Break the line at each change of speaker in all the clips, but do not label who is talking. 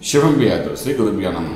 శివం వ్యాధు శ్రీ గురుభ్యో నమ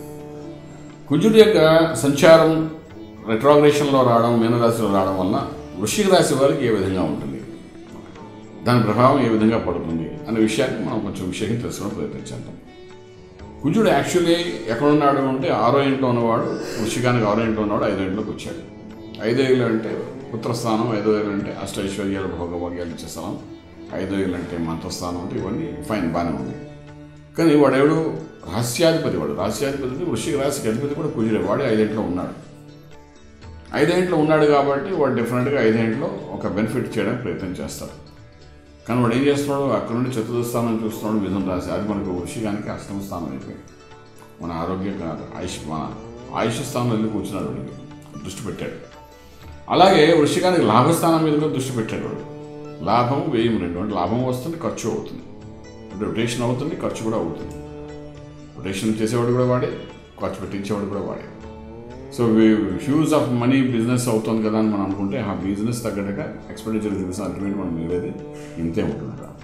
కుజుడి యొక్క సంచారం రెట్రాగ్రేషన్లో రావడం మీనరాశిలో రావడం వలన వృశ్చిక రాశి వారికి ఏ విధంగా ఉంటుంది దాని ప్రభావం ఏ విధంగా పడుతుంది అనే విషయాన్ని మనం కొంచెం విషయం తెలుసుకోవడం ప్రయత్నించేద్దాం కుజుడు యాక్చువల్లీ ఎక్కడున్నాడు అంటే ఆరో ఇంట్లో ఉన్నవాడు వృషికానికి ఆరో ఇంట్లో ఉన్నవాడు ఐదో ఇంట్లోకి వచ్చాడు ఐదో ఇల్లు అంటే పుత్రస్థానం ఐదో ఇల్లు అంటే అష్టైశ్వర్యాలు భోగభాగ్యాలు ఇచ్చే స్థానం ఐదో ఇల్లు అంటే మంత్రస్థానం అంటే ఇవన్నీ ఫైన్ బాగానే ఉంది కానీ వాడెవడు రహస్యాధిపతి వాడు రహస్యాధిపతి వృషిక రాశికి అధిపతి కూడా కుజుడే వాడే ఐదేంట్లో ఉన్నాడు ఐదేంట్లో ఉన్నాడు కాబట్టి వాడు డెఫినెట్గా ఐదేంట్లో ఒక బెనిఫిట్ చేయడానికి ప్రయత్నం చేస్తాడు కానీ వాడు ఏం చేస్తున్నాడు అక్కడ నుండి చతుర్థ స్థానం చూస్తున్నాడు మిథున రాశి అది మనకు వృషికానికి అష్టమ స్థానం అయిపోయింది మన ఆరోగ్య ఆయుష్ మన ఆయుష్ స్థానం వెళ్ళి కూర్చున్నాడు వాడికి దృష్టి పెట్టాడు అలాగే వృషికానికి లాభస్థానం మీద కూడా దృష్టి పెట్టాడు వాడు లాభం వ్యయం రెండు అంటే లాభం వస్తుంది ఖర్చు అవుతుంది అంటే రొటేషన్ అవుతుంది ఖర్చు కూడా అవుతుంది రొటేషన్ చేసేవాడు కూడా వాడే ఖర్చు పెట్టించేవాడు కూడా వాడే so huge of money business అవుతుంది కదా అని మనం అనుకుంటే ఆ బిజినెస్ తగ్గట్టుగా ఎక్స్పెండిచర్ చూపిస్తే అల్టిమేట్ మనం మిగిలేది ఇంతే ఉంటుంది కదా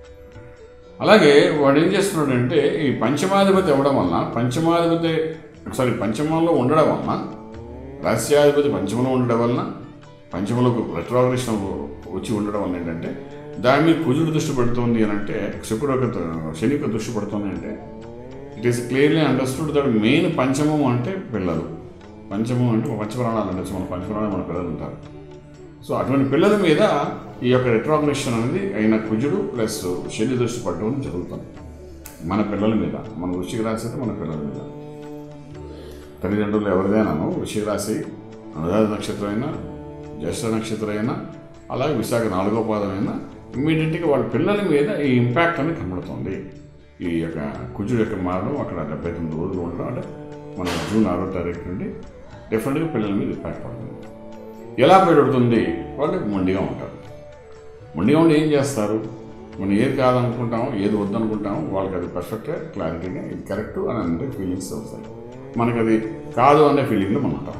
అలాగే వాడు ఏం చేస్తున్నాడంటే ఈ పంచమాధిపతి అవ్వడం వలన పంచమాధిపతి సారీ పంచమంలో ఉండడం వలన రహస్యాధిపతి పంచమంలో ఉండడం వలన పంచమలకు రెట్రాగ్రేషన్ వచ్చి ఉండడం వల్ల ఏంటంటే దాని మీద కుజుడు దృష్టి పెడుతుంది అని అంటే శుక్రుడు యొక్క శని యొక్క దృష్టి పడుతుంది అంటే it is clearly understood that main పంచమం అంటే పిల్లలు పంచమం అంటే పంచప్రాణాలు అంటే మన పంచప్రాణాలు మన పిల్లలు ఉంటారు సో అటువంటి పిల్లల మీద ఈ యొక్క రెట్రాగ్రేషన్ అనేది అయిన కుజుడు ప్లస్ శని దృష్టి పడడం జరుగుతుంది మన పిల్లల మీద మన వృశ్చిక రాశి అయితే మన పిల్లల మీద తల్లిదండ్రులు ఎవరిదైనాను వృశ్చిక రాశి అనురాధ నక్షత్రం అయినా జ్యేష్ఠ నక్షత్రం అయినా అలాగే విశాఖ నాలుగో పాదం అయినా ఇమ్మీడియట్గా వాళ్ళ పిల్లల మీద ఈ ఇంపాక్ట్ అనేది కనబడుతుంది ఈ యొక్క కుజుడు యొక్క మారడం అక్కడ డెబ్బై తొమ్మిది రోజులు ఉండడం అంటే మన జూన్ ఆరో తారీఖు నుండి డెఫినెట్గా పిల్లల మీద ఇంపాక్ట్ పడుతుంది ఎలా పెడుతుంది వాళ్ళు మొండిగా ఉంటారు మొండిగా ఉండి ఏం చేస్తారు మనం ఏది కాదనుకుంటామో ఏది వద్దనుకుంటామో వాళ్ళకి అది పర్ఫెక్ట్గా క్లారిటీగా ఇది కరెక్ట్ అని అంటే ఫీలింగ్స్ వస్తాయి మనకి అది కాదు అనే ఫీలింగ్లో మనం ఉంటాం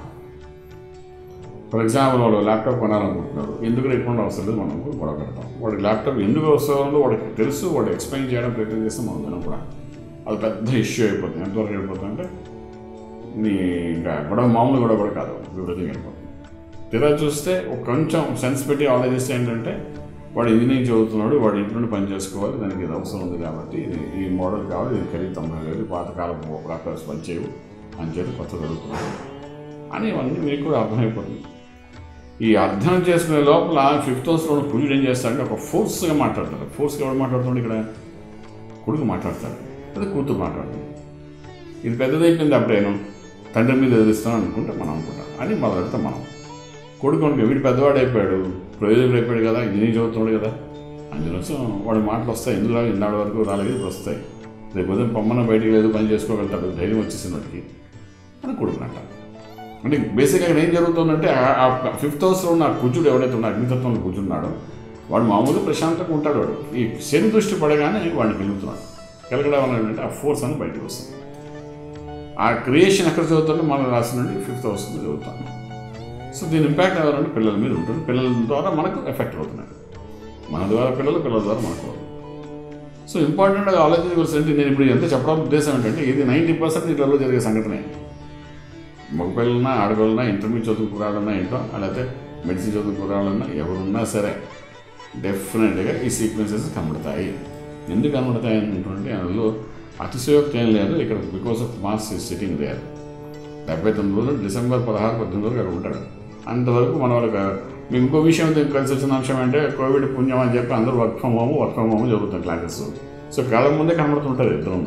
ఫర్ ఎగ్జాంపుల్ వాడు ల్యాప్టాప్ కొనాలనుకుంటున్నారు ఎందుకు ఎప్పుడు అవసరం లేదు మనం గొడవ పెడతాం వాడికి ల్యాప్టాప్ ఎందుకు అవసరం ఉందో వాడికి తెలుసు వాడు ఎక్స్ప్లెయిన్ చేయడం ప్రయత్నం చేస్తే మనం వినం కూడా అది పెద్ద ఇష్యూ అయిపోతుంది ఎంతవరకు అయిపోతుంది అంటే నీ ఇంకా గొడవ మామూలు గొడవ కూడా కాదు విపరీతంగా అయిపోతుంది తీరా చూస్తే ఒక కొంచెం సెన్స్ పెట్టి ఆలోచిస్తే ఏంటంటే వాడు ఇంజనీరింగ్ చదువుతున్నాడు వాడు ఇంటి నుండి పని చేసుకోవాలి దానికి ఇది అవసరం ఉంది కాబట్టి ఇది ఈ మోడల్ కావాలి ఇది ఖరీదు తొంభై వేలు పాతకాలం ల్యాప్టాప్స్ పనిచేయవు అని చెప్పి కొత్త జరుగుతున్నాడు అని ఇవన్నీ మీకు కూడా అర్థమైపోతుంది ఈ అర్థం చేసుకునే లోపల ఫిఫ్త్ హౌస్లో ఉన్న కుజుడు ఏం చేస్తాడంటే ఒక ఫోర్స్గా మాట్లాడతాడు ఫోర్స్గా ఎవడు మాట్లాడుతున్నాడు ఇక్కడ కొడుకు మాట్లాడతాడు అది కూతురు మాట్లాడుతుంది ఇది పెద్దదైపోయింది అప్పుడేను తండ్రి మీద ఎదిరిస్తాను అనుకుంటే మనం అనుకుంటాం అని మొదలెడతాం మనం కొడుకు అనుకో వీడు పెద్దవాడు అయిపోయాడు ప్రయోజకుడు అయిపోయాడు కదా ఇంజనీరింగ్ చదువుతున్నాడు కదా అందుకోసం వాడి మాటలు వస్తాయి ఎందుకు రాదు ఇన్నాడు వరకు రాలేదు ఇప్పుడు వస్తాయి రేపు ఉదయం పొమ్మన బయటికి లేదు పని చేసుకోగలుగుతాడు ధైర్యం వచ్చేసిన వాడికి అని కొడుకునంట అంటే బేసిక్గా ఇక్కడ ఏం జరుగుతుందంటే ఆ ఫిఫ్త్ హౌస్లో ఉన్న కుజుడు ఎవడైతే ఉన్న అగ్నితత్వంలో కూర్చున్నాడో వాడు మామూలుగా ప్రశాంతంగా ఉంటాడు వాడు ఈ శని దృష్టి పడగానే వాడిని గెలుగుతున్నాడు గెలగడం వల్ల ఏంటంటే ఆ ఫోర్స్ అని బయటకు వస్తుంది ఆ క్రియేషన్ ఎక్కడ చదువుతుంటే మన రాసి నుండి ఫిఫ్త్ హౌస్ చదువుతాను సో దీని ఇంపాక్ట్ ఎవరంటే పిల్లల మీద ఉంటుంది పిల్లల ద్వారా మనకు ఎఫెక్ట్ అవుతున్నాయి మన ద్వారా పిల్లలు పిల్లల ద్వారా మనకు అవుతుంది సో ఇంపార్టెంట్గా ఆలోచించవలసింది నేను ఇప్పుడు ఎంత చెప్పడం ఉద్దేశం ఏంటంటే ఇది నైంటీ పర్సెంట్ ఇళ్ళలో జరిగే సంఘటనే మగపిల్లలన్నా ఆడపిల్లన్నా ఇంటర్మీడియట్ చదువుకురాలన్నా ఏంటో లేకపోతే మెడిసిన్ చదువుకురాలన్నా ఎవరున్నా సరే డెఫినెట్గా ఈ సీక్వెన్సెస్ కనబడతాయి ఎందుకు కనబడతాయి అనుకుంటే అందులో అతిశయోక్తి ఏం లేదు ఇక్కడ because of mass sitting there డెబ్బై తొమ్మిది రోజులు డిసెంబర్ పదహారు పద్దెనిమిది వరకు అక్కడ ఉంటాడు అంతవరకు మన వాళ్ళకి మీకు ఇంకో విషయం కలిసి వచ్చిన అంశం అంటే కోవిడ్ పుణ్యం అని చెప్పి అందరూ work from home work from home జరుగుతాయి క్లాసెస్ సో కళ్ళ ముందే కనబడుతుంటారు ఇద్దరు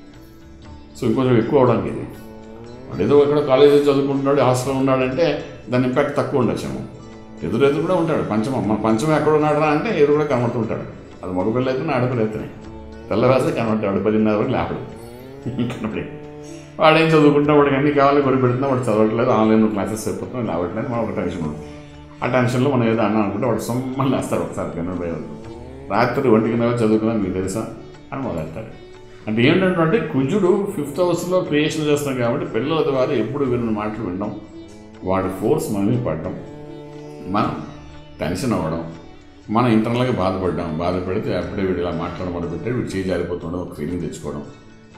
సో ఇంకొంచెం ఎక్కువ అవడానికి ఇది వాడు ఏదో ఇక్కడ కాలేజీ చదువుకుంటున్నాడు హాస్టల్లో ఉన్నాడంటే దాని ఇంపాక్ట్ తక్కువ ఉండొచ్చేమో ఎదురు ఎదురు కూడా ఉంటాడు పంచమం మన పంచమం ఎక్కడ ఉన్నాడరా అంటే ఎదురు కూడా కనబడుతుంటాడు అది మగపిల్ల అయితే ఆడపిల్ల అయితేనే తెల్లవారితే కనబడతాడు పదిన్నర వరకు లేపడు కనబడి వాడు ఏం చదువుకుంటున్నా వాడికి అన్ని కావాలి కొని పెడుతున్నా వాడు చదవట్లేదు ఆన్లైన్లో క్లాసెస్ అయిపోతున్నాం లేవట్లేదు మనం ఒక టెన్షన్ ఉంటుంది ఆ టెన్షన్లో మనం ఏదో అన్నా అనుకుంటే వాడు సొమ్మని వేస్తాడు ఒకసారి పెన్ను పోయే రాత్రి ఒంటికి నెల చదువుకున్నా మీకు తెలుసా అని మొదలెడతాడు అంటే ఏంటంటే కుజుడు ఫిఫ్త్ హౌస్లో క్రియేషన్ చేస్తాం కాబట్టి పిల్లల ద్వారా ఎప్పుడు విన్న మాటలు వినడం వాడి ఫోర్స్ మన మీద పడడం మనం టెన్షన్ అవ్వడం మనం ఇంటర్నల్గా బాధపడ్డాం బాధపడితే అప్పుడే వీడు ఇలా మాట్లాడడం మొదలుపెట్టాడు వీడు చేయి జారిపోతుండడం ఒక ఫీలింగ్ తెచ్చుకోవడం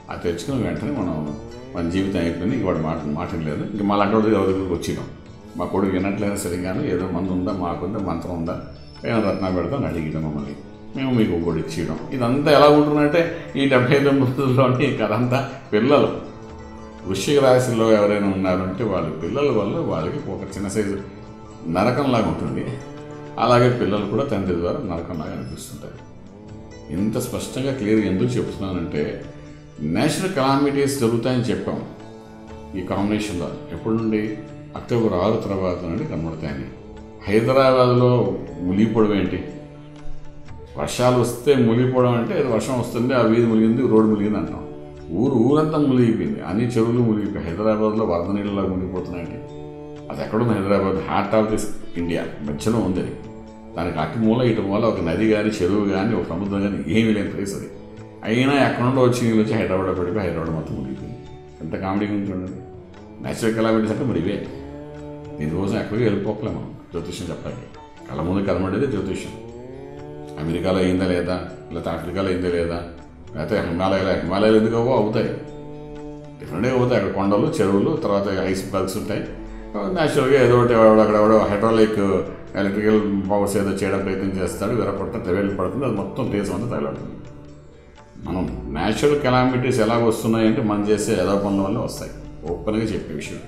అది తెచ్చుకున్న వెంటనే మనం మన జీవితం అయిపోయింది ఇంక వాడు మాట మాట లేదు ఇంక మా లాంటి ఎవరి దగ్గరికి వచ్చినాం మా కొడుకు వినట్లేదు సరిగాను ఏదో మందు ఉందా మాకుందా మంత్రం ఉందా ఏమైనా రత్న పెడతాం అడిగినాం మమ్మల్ని మేము మీకు కూడా ఇచ్చేయడం ఇదంతా ఎలా ఉంటుందంటే ఈ డెబ్బై తొమ్మిదిలోని కథ అంతా పిల్లలు వృశ్చిక రాశిలో ఎవరైనా ఉన్నారంటే వాళ్ళ పిల్లల వల్ల వాళ్ళకి ఒక చిన్న సైజు నరకంలాగా ఉంటుంది అలాగే పిల్లలు కూడా తండ్రి ద్వారా నరకంలాగా అనిపిస్తుంటారు ఇంత స్పష్టంగా క్లియర్ ఎందుకు చెప్తున్నానంటే నేషనల్ కలామిటీస్ జరుగుతాయని చెప్పాం ఈ కాంబినేషన్లో ఎప్పటి నుండి అక్టోబర్ ఆరు తర్వాత నుండి కనబడతాయని హైదరాబాద్లో మునిగిపోవడం ఏంటి వర్షాలు వస్తే మునిగిపోవడం అంటే ఏదో వర్షం వస్తుంది ఆ వీధి మునిగింది రోడ్డు మునిగింది అంటాం ఊరు ఊరంతా మునిగిపోయింది అన్ని చెరువులు మునిగిపోయి హైదరాబాద్లో వరద నీళ్ళలా మునిగిపోతున్నాయండి అది ఎక్కడుంది Hyderabad heart of this India మధ్యలో ఉంది అది దానికి అటు మూల ఇటు మూల ఒక నది కానీ చెరువు కానీ ఒక సముద్రం కానీ ఏమీ లేని ప్లేస్ అది అయినా ఎక్కడ నుండో వచ్చి నీళ్ళు వచ్చి హైదరాబాద్ పడిపోయి హైదరాబాద్ మొత్తం మునిగిపోయింది ఎంత కామెడీ ఉంది చూడండి నేచురల్ కెలామిటీస్ అంటే మరి ఇవే దీనికోసం ఎక్కడికి వెళ్ళిపోకలే మనం జ్యోతిష్యం చెప్పాలి కళ్ళ ముందు కనబడేది జ్యోతిష్యం అమెరికాలో అయిందా లేదా లేకపోతే ఆఫ్రికాలో అయిందా లేదా లేకపోతే హిమాలయాలు హిమాలయాలు ఎందుకు అవ్వో అవుతాయి డిఫరెంట్గా అవుతాయి అక్కడ కొండలు చెరువులు తర్వాత ఐస్ బర్గ్స్ ఉంటాయి న్యాచురల్గా ఏదో ఒకటి ఎవడో అక్కడ ఎవడో హైడ్రాలిక్ ఎలక్ట్రికల్ పవర్స్ ఏదో చేయడం ప్రయత్నం చేస్తాడు విరపడతా ట్రెవెల్ పడుతుంది అది మొత్తం దేశం అంతా తగలడుతుంది మనం న్యాచురల్ కెలామిటీస్ ఎలా వస్తున్నాయి అంటే మనం చేసే ఏదో పనుల వల్ల వస్తాయి ఓపెన్గా చెప్పే విషయం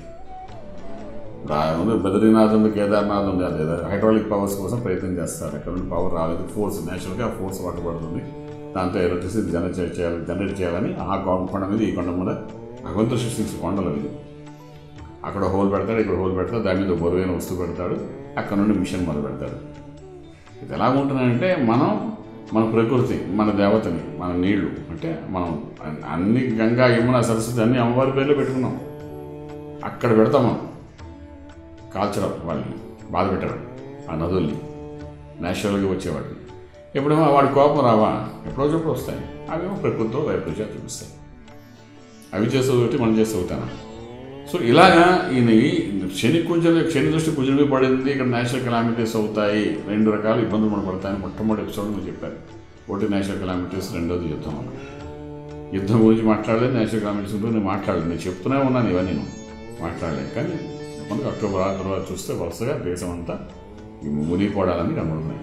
రా- ఉంది బద్రీనాథ్ ఉంది కేదార్నాథ్ ఉంది అదే హైడ్రాలిక్ పవర్స్ కోసం ప్రయత్నం చేస్తారు అక్కడ నుండి పవర్ రాలేదు ఫోర్స్ నేచురల్గా ఫోర్స్ పట్టబడుతుంది దాంతో ఎలక్ట్రిసిటీ జనరేట్ చేయాలి జనరేట్ చేయాలని ఆ కొండ కొండ మీద ఈ కొండ మీద భగవంతుడు సృష్టించిన కొండలు ఇది అక్కడ హోల్ పెడతాడు ఇక్కడ హోల్ పెడతాడు దాని మీద బరువైన వస్తువు పెడతాడు అక్కడ నుండి మిషన్ మొదలు పెడతాడు ఇది ఎలా ఉంటుందంటే మనం మన ప్రకృతి మన దేవతని మన నీళ్లు అంటే మనం అన్- అన్ని గంగా యమున సరస్వతి అన్ని అమ్మవారి పేర్లు పెట్టుకున్నాం అక్కడ పెడతాం మనం కాల్చడం వాళ్ళని బాధ పెట్టడం ఆ నదుల్ని నేచురల్గా వచ్చేవాడిని ఎప్పుడేమో వాడి కోపం రావా ఎప్పుడో చెప్పుడు వస్తాయి అవేమో ప్రకృతితో వైపరీత్యా చూపిస్తాయి అవి చేసే ఒకటి మనం చేసే ఒకటానా సో ఇలాగా ఈయన ఈ శని కుంజల శని దృష్టి కుజుడికి పడింది ఇక్కడ నేషనల్ కెలామిటీస్ అవుతాయి రెండు రకాల ఇబ్బందులు మనం పడతాయని మొట్టమొదటి ఎపిసోడ్ మీరు చెప్పారు ఒకటి నేషనల్ కెలామిటీస్ రెండోది యుద్ధం అన్న యుద్ధం గురించి మాట్లాడలేదు నేషనల్ కెలామిటీస్ గురించి నేను మాట్లాడలేదు నేను చెప్తూనే ఉన్నాను ఇవన్నీ నేను మాట్లాడలేదు కానీ మనకు అక్టోబర్ ఆరు తర్వాత చూస్తే వరుసగా దేశం అంతా ఈ మునిగిపోవడాలని కనబడుతున్నాయి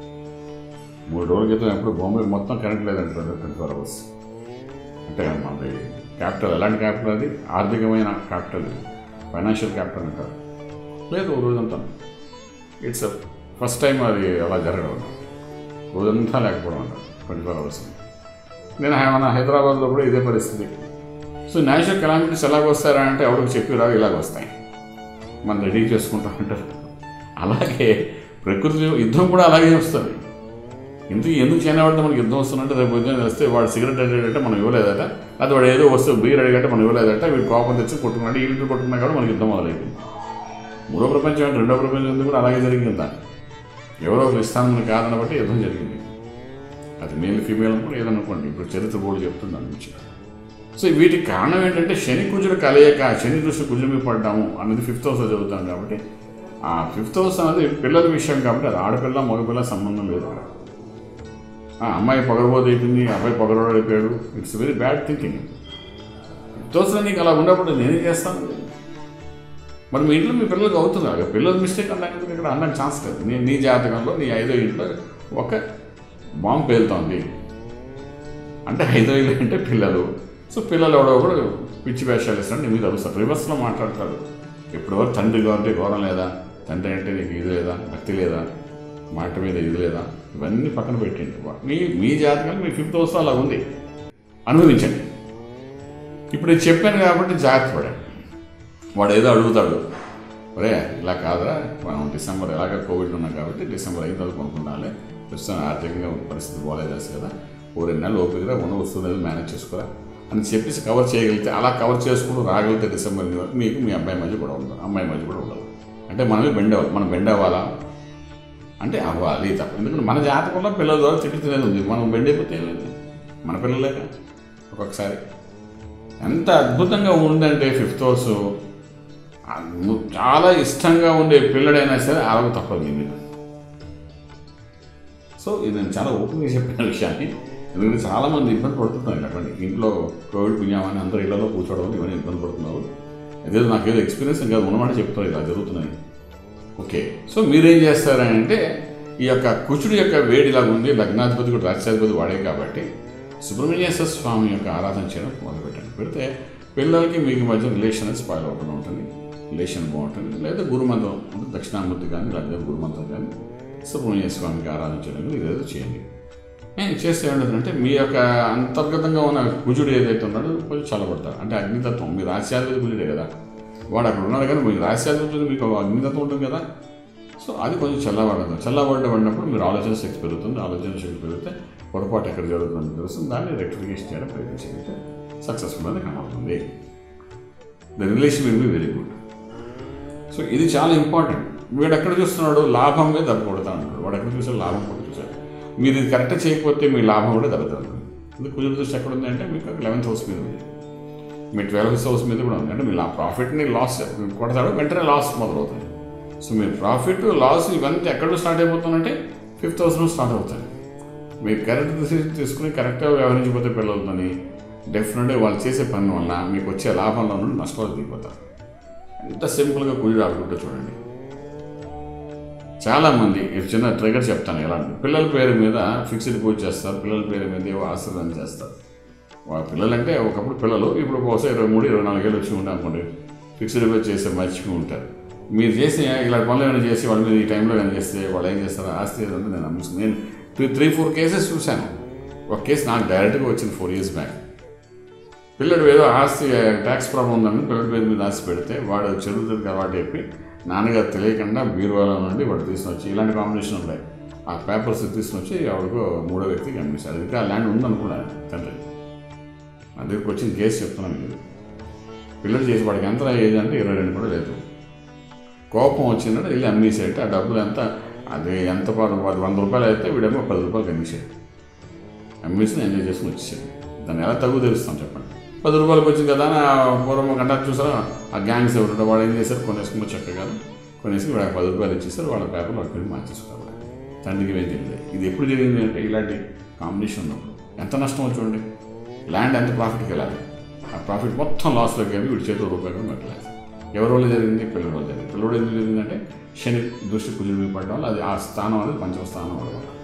మూడు రోజుల క్రితం ఎప్పుడు బొంబాయి మొత్తం కరెంట్ లేదంటారు ట్వంటీ ఫోర్ అవర్స్ అంటే మనది క్యాపిటల్ ఎలాంటి క్యాపిటల్ అది ఆర్థికమైన క్యాపిటల్ ఇది ఫైనాన్షియల్ క్యాపిటల్ అంటారు లేదు ఓ రోజంతా ఇట్స్ ఫస్ట్ టైం అది అలా జరగడం రోజంతా లేకపోవడం అంటారు ట్వంటీ ఫోర్ అవర్స్ నేను హై- మన హైదరాబాద్లో కూడా ఇదే పరిస్థితి సో నేషనల్ కెలామిటీస్ ఎలాగ వస్తారా అంటే ఎవరికి చెప్పి రావు ఇలాగ వస్తాయి మనం రెడీ చేసుకుంటా ఉంటారు అలాగే ప్రకృతి యుద్ధం కూడా అలాగే వస్తుంది ఇంతకు ఎందుకు చైనా వాడితో మనకి యుద్ధం వస్తుందంటే రేపు ఉద్యోగం వస్తే వాడు సిగరెట్ అడిగాడంటే మనం ఇవ్వలేదట అది వాడు ఏదో వస్తువు బీర్ అడిగంటే మనం ఇవ్వలేదట వీడు కోపం తెచ్చి కొట్టుకున్నాడు వీళ్ళు కొట్టుకున్నా కూడా మనకి యుద్ధం మొదలైపోయింది మూడో ప్రపంచం అంటే రెండో ప్రపంచం ఎందుకు కూడా అలాగే జరిగింది దాన్ని ఎవరో ఒకరు ఇస్తానని కాదని బట్టి యుద్ధం జరిగింది అది మేల్ ఫీమేల్ కూడా ఏదనుకోండి ఇప్పుడు చరిత్ర బోర్డు చెప్తుంది దాని గురించి సో వీటికి కారణం ఏంటంటే శని కుజుడు కలయిక శని దృష్టి కుజుడు మీద పడ్డాము అన్నది ఫిఫ్త్ హౌస్లో చదువుతాం కాబట్టి ఆ ఫిఫ్త్ హౌస్ అనేది పిల్లల విషయం కాబట్టి అది ఆడపిల్ల మగపిల్ల సంబంధం లేదు అక్కడ ఆ అమ్మాయి పొగరబోదు అయిపోయింది అబ్బాయి పొగరబోదు అయిపోయాడు it's very bad thinking fifth హౌస్లో నీకు అలా ఉన్నప్పుడు నేనేం చేస్తాను మరి మీ ఇంట్లో మీ పిల్లలకు అవుతుంది అలాగే పిల్లల మిస్టేక్ అనడానికి ఇక్కడ అనడానికి ఛాన్స్ లేదు నీ నీ జాతకంలో నీ ఐదో ఇంట్లో ఒక బాంబు పేలుతోంది అంటే ఐదో ఇల్లు అంటే పిల్లలు సో పిల్లలు ఎవడో కూడా పిచ్చి వేషాలు ఇస్తాడు నీ మీద అరుస్తారు రివర్స్లో మాట్లాడతాడు ఎప్పుడు వరకు తండ్రి కాబట్టి ఘోరం లేదా తండ్రి అంటే నీకు ఇది లేదా భక్తి లేదా మాట మీద ఇది లేదా ఇవన్నీ పక్కన పెట్టండి మీ మీ జాతకాలు మీ ఫిఫ్త్ హౌస్ అలా ఉంది అనుభవించండి ఇప్పుడు నేను చెప్పాను కాబట్టి జాగ్రత్త పడండి వాడు ఏదో అడుగుతాడు ఒరే ఇలా కాదురా మనం డిసెంబర్ ఎలాగ కోవిడ్ ఉన్నాం కాబట్టి డిసెంబర్ అయిన తర్వాత కొనుక్కుండాలి ప్రస్తుతం ఆర్థికంగా పరిస్థితి బాగాలేదు కదా ఓ రెండు నెలలు ఓపికగా ఉన్న వస్తువులు మేనేజ్ చేసుకోరా అని చెప్పేసి కవర్ చేయగలిగితే అలా కవర్ చేసుకుంటూ రాగలిగితే డిసెంబర్ వరకు మీకు మీ అబ్బాయి మధ్య కూడా ఉండదు అమ్మాయి మధ్య కూడా ఉండదు అంటే మనమే బెండ్ అవ్వాలి మనం బెండ్ అవ్వాలా అంటే అవ్వాలి తప్ప ఎందుకంటే మన జాతకంలో పిల్లల ద్వారా తిట్టి తినేది ఉంది మనం బెండ్ అయిపోతే ఏం లేదు మన పిల్లలేక ఒక్కొక్కసారి ఎంత అద్భుతంగా ఉందంటే ఫిఫ్త్ హౌస్ అద్భు- చాలా ఇష్టంగా ఉండే పిల్లడైనా సరే అరవ తప్పదు మీ మీద సో ఇది నేను చాలా ఓపెన్గా చెప్పిన విషయాన్ని ఎందుకంటే చాలామంది ఇబ్బంది పడుతున్నారు ఇలాంటి ఇంట్లో కోవిడ్ పుణ్యమని అందరూ ఇళ్లలో కూర్చోవడం వల్ల ఇవన్నీ ఇబ్బంది పడుతున్నారు అదే నాకేదో ఎక్స్పీరియన్స్ ఇంకా ఉన్నమాట చెప్తారు ఇలా జరుగుతున్నాయి ఓకే సో మీరేం చేస్తారంటే ఈ యొక్క కుచుడు యొక్క వేడి ఇలాగ ఉంది లగ్నాధిపతి కూడా రాష్ట్రాధిపతి వాడే కాబట్టి సుబ్రహ్మణ్యేశ్వర స్వామి యొక్క ఆరాధన చేయడం మొదలుపెట్టండి పెడితే పిల్లలకి మీకు మధ్య రిలేషన్ అనేది స్పాయిల్ అవ్వకుండా ఉంటుంది రిలేషన్ బాగుంటుంది లేదా గురుమంత్రం అంటే దక్షిణామూర్తి కానీ లేదా గురుమంత్రం కానీ సుబ్రహ్మణ్య స్వామికి ఆరాధన చేయడం కానీ ఇదేదో చేయండి నేను చేస్తే ఏమంటుందంటే మీ యొక్క అంతర్గతంగా ఉన్న కుజుడు ఏదైతే ఉన్నాడో కొంచెం చల్లబడతాడు అంటే అగ్నితత్వం మీ రాశ్యాధిపతి కుజుడే కదా వాడు అక్కడ ఉన్నాడు కానీ మీ రాశ్యాధిపతి మీకు ఒక అగ్నితత్వం ఉంటుంది కదా సో అది కొంచెం చల్లబడదు చల్లబడబడినప్పుడు మీరు ఆలోచన శక్తి పెరుగుతుంది ఆలోచన శక్తి పెరిగితే పొరపాటు ఎక్కడ జరుగుతుందని తెలుస్తుంది దాన్ని రెక్టిఫికేషన్ చేయడం ప్రయత్నించగలిగితే సక్సెస్ఫుల్ అనేది కనబడుతుంది the relation will be very good so ఇది చాలా ఇంపార్టెంట్ వీడు ఎక్కడ చూస్తున్నాడు లాభం మీద దెబ్బ కొడతా ఉంటాడు వాడు ఎక్కడ చూసాడు లాభం కూడా చూశాడు మీరు ఇది కరెక్ట్ చేయకపోతే మీ లాభం కూడా దెబ్బతాడు ఇది కుజుడు దృష్టి ఎక్కడ ఉంది అంటే మీకు లెవెన్త్ హౌస్ మీద ఉంది మీ ట్వెల్త్ హౌస్ మీద కూడా ఉంది అంటే మీ ప్రాఫిట్ని లాస్ కొడతాడు వెంటనే లాస్ మొదలవుతుంది సో మీ ప్రాఫిట్ లాస్ ఇవన్నీ ఎక్కడ స్టార్ట్ అయిపోతుందంటే ఫిఫ్త్ హౌస్ నుంచి స్టార్ట్ అవుతాయి మీరు కరెక్ట్ డిసిషన్ తీసుకుని కరెక్ట్గా వ్యవహరించిపోతే పిల్లలతోని డెఫినెట్గా వాళ్ళు చేసే పని వల్ల మీకు వచ్చే లాభంలో నుండి నష్టాలు దిగిపోతారు ఎంత సింపుల్గా కుడి ఆడుకుంటూ చూడండి చాలామంది ఇది చిన్న ట్రిగర్ చెప్తాను ఎలా అంటే పిల్లల పేరు మీద ఫిక్స్డ్ పూజ చేస్తారు పిల్లల పేరు మీద ఏవో ఆశీర్వాదం చేస్తారు వాళ్ళ పిల్లలంటే ఒకప్పుడు పిల్లలు ఇప్పుడు బహుశా ఇరవై మూడు ఇరవై నాలుగేళ్ళు వచ్చి ఉంటారు అనుకోండి ఫిక్స్డ్ పూజ చేస్తే మర్చిపోయి ఉంటారు మీరు చేసి ఇలా పనులు ఏమైనా చేసి వాళ్ళ మీద ఈ టైంలో ఏమైనా చేస్తే వాళ్ళు ఏం చేస్తారు ఆస్తి ఏదో ఉంటే నేను నమ్ముతాను నేను త్రీ త్రీ ఫోర్ కేసెస్ చూశాను ఒక కేసు నాకు డైరెక్ట్గా వచ్చింది ఫోర్ ఇయర్స్ బ్యాక్ పిల్లడు ఏదో ఆస్తి ట్యాక్స్ ప్రాబ్లం ఉందని పిల్లడి పేరు మీద ఆస్తి పెడితే వాడు చెరువుతుంది కాబట్టి చెప్పి నాన్నగారు తెలియకుండా బీరువాలో నుండి వాడు తీసుకుని వచ్చి ఇలాంటి కాంబినేషన్ ఉంటాయి ఆ పేపర్స్ తీసుకుని వచ్చి ఆవిడకు మూడో వ్యక్తికి అమ్మేశారు ఇంకా ఆ ల్యాండ్ ఉందనుకున్నాను తండ్రి నా దగ్గరికి వచ్చిన కేసు చెప్తున్నాను మీరు పిల్లడు చేసి వాడికి ఎంత ఏజ్ అంటే ఇరవై రెండు కూడా లేదు కోపం వచ్చిందంటే వెళ్ళి అమ్మేసేట ఆ డబ్బులు ఎంత అది ఎంత పాటు అది వంద రూపాయలు అయితే వీడేమో పది రూపాయలు అమ్మేసాడు అమ్మేసి ఎంజాయ్ చేసుకుని వచ్చేసాడు దాన్ని ఎలా తగ్గు తెలుస్తాం చెప్పండి పది రూపాయలకి వచ్చింది కదా అని ఆ పూర్వం గంట చూసారా ఆ గ్యాంగ్స్ ఎవరు వాడు ఏం చేశారు కొనేసుకున్న చక్కగా కొనేసి వాడు పది రూపాయలు ఇచ్చేసారు వాళ్ళ పేపర్లు అక్కడికి మార్చేసుకున్నారు తండ్రికి ఏం తెలియదు ఇది ఎప్పుడు జరిగింది అంటే ఇలాంటి కాంబినేషన్ ఉన్నప్పుడు ఎంత నష్టం చూడండి ల్యాండ్ ఎంత ప్రాఫిట్కి వెళ్ళాలి ఆ ప్రాఫిట్ మొత్తం లాస్లోకి వెళ్ళి వీడి చేతిలో రూపాయలు కూడా పెట్టలేదు ఎవరి వల్ల జరిగింది పిల్లల వల్ల జరిగింది పిల్లడు ఎందుకు జరిగిందంటే శని దృష్టి కుదిరి పడడం వల్ల అది ఆ స్థానం అనేది పంచమ స్థానం అవడం వల్ల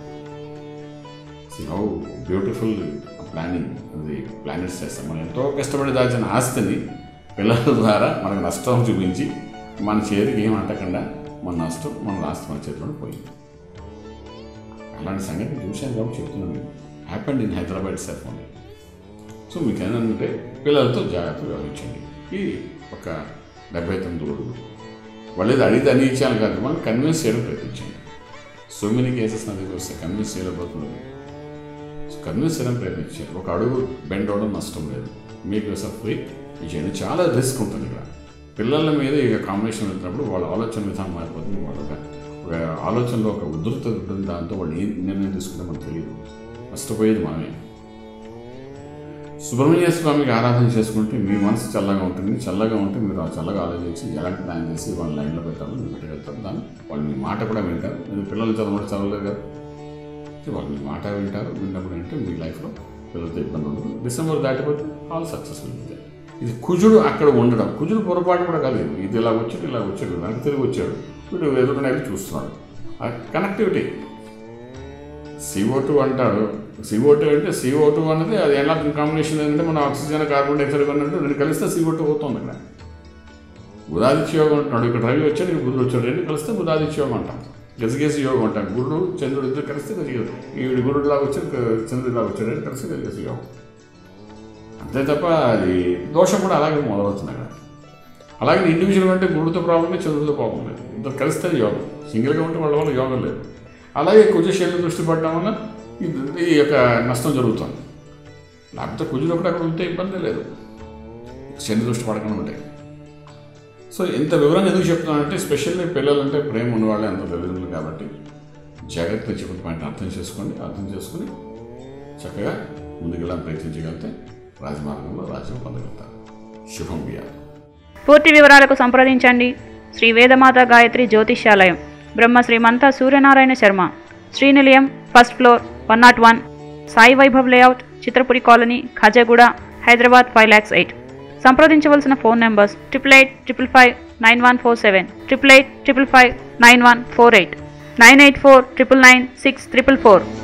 హౌ బ్యూటిఫుల్ ప్లానింగ్ అది ప్లానెట్స్ చేస్తాం మనం ఎంతో కష్టపడి దాచిన ఆస్తిని పిల్లల ద్వారా మనకు నష్టం చూపించి మన చేతికి ఏం అంటకుండా మన నష్టం మన ఆస్తి మన చేతిలో పోయింది అలాంటి సంగతి చూశాను కాబట్టి చెప్తున్నాను మీకు happened in Hyderabad cell phone so మీకు ఏంటంటే పిల్లలతో జాగ్రత్త వ్యవహరించండి ఇది ఒక డెబ్బై తొమ్మిది రోజులు వాళ్ళు ఏదో అడిగితే అన్ని ఇచ్చాను కాదు మనం కన్విన్స్ చేయడం ప్రయత్నించండి సో మెనీ కేసెస్ నా దగ్గర వస్తే కన్విన్స్ చేయలేకపోతుంది కన్విన్స్ చేయడం ప్రయత్నించారు ఒక అడుగు బెండ్ అవడం నష్టం లేదు మీకు ఫ్రీ చేయండి చాలా రిస్క్ ఉంటుంది ఇక్కడ పిల్లల మీద ఇక కాంబినేషన్ వెళ్తున్నప్పుడు వాళ్ళ ఆలోచన విధానం మారిపోతుంది వాళ్ళ ఒక ఒక ఆలోచనలో ఒక ఉధృత ఉంటుంది దాంతో వాళ్ళు ఏం నిర్ణయం తీసుకుంటే మనకు తెలియదు నష్టపోయేది మనమే సుబ్రహ్మణ్య స్వామికి ఆరాధన చేసుకుంటే మీ మనసు చల్లగా ఉంటుంది చల్లగా ఉంటే మీరు ఆ చల్లగా ఆలోచించి ఎలాంటి ప్లాన్ చేసి వాళ్ళ లైన్లో పెట్టాలో మీరు పెట్టగలుగుతారు దాన్ని వాళ్ళు మీ మాట కూడా వింటారు మీరు పిల్లలు చదవడం చదవలేదు కదా సో వాళ్ళు మీ మాట వింటారు విన్నప్పుడు అంటే మీ లైఫ్లో పిల్లలతో ఇబ్బంది ఉండదు డిసెంబర్ దాటిపోతే ఆల్ సక్సెస్ఫుల్ అవుతాయి ఇది కుజుడు అక్కడ ఉండడం కుజుడు పొరపాటు కూడా కాదు ఇది. ఇది ఇలా వచ్చాడు ఇలా వచ్చాడు వెనక్కి తిరిగి వచ్చాడు వీడు ఎదురుకుండా వెళ్ళి చూస్తున్నాడు ఆ కనెక్టివిటీ సిఓ టూ అంటాడు సిఓ టూ అంటే సిఓ టూ అనేది అది ఎలా కాంబినేషన్ ఏంటంటే మన ఆక్సిజన్ కార్బన్ డైఆక్సైడ్ అన్నట్టు రెండు కలిస్తే సిఓ టూ అవుతుంది ఇక్కడ బుధాదిత్య యోగం అంటున్నాడు ఇక్కడ రవి వచ్చాడు ఇక్కడ బుధుడు వచ్చాడు రెండు కలిస్తే బుధాదిత్య యోగం అంటాం గజగేసి యోగం అంటాం గురుడు చంద్రుడు ఇద్దరు కలిస్తే గజగేసి ఈవిడ గురుడు లాగా వచ్చాడు చంద్రుడు లాగా వచ్చాడు రెండు కలిస్తే గజగేసి యోగం అంతే తప్ప అది దోషం కూడా అలాగే మొదలవుతుంది అక్కడ అలాగే ఇండివిజువల్ అంటే గురుడితో ప్రాబ్లం లేదు చంద్రుడితో ప్రాబ్లం లేదు ఇద్దరు కలిస్తే యోగం సింగిల్గా ఉంటే వాళ్ళ వల్ల యోగం లేదు అలాగే కుజశైలి దృష్టి పడడం వల్ల ఇది ఈ యొక్క నష్టం జరుగుతుంది లేకపోతే కుజులు ఒకటి అక్కడ ఉంటే ఇబ్బంది లేదు శని దృష్టి పడకుండా ఉంటాయి సో ఇంత వివరంగా ఎందుకు చెప్తున్నానంటే స్పెషల్లీ పిల్లలు అంటే ప్రేమ ఉన్నవాళ్ళే అంత తల్లిదండ్రులు కాబట్టి జాగ్రత్త చెప్పిన పాయింట్ అర్థం చేసుకోండి అర్థం చేసుకుని చక్కగా ముందుకెళ్ళాలని ప్రయత్నించగలిగితే రాజమార్గంలో రాజ్యం పొందగలుగుతారు శుభం బియాలు
పూర్తి వివరాలకు సంప్రదించండి Shri Vedamata Gayatri Jyotishyalayam Brahma Shrimanta Suryanarayana Sharma Srinilayam first floor one nought one Sai Vaibhav layout Chitrapuri colony Khajaguda Hyderabad five lakhs eight సంప్రదించవలసిన phone numbers triple eight triple five nine one four seven triple eight triple five nine one four eight nine eight four triple nine six triple four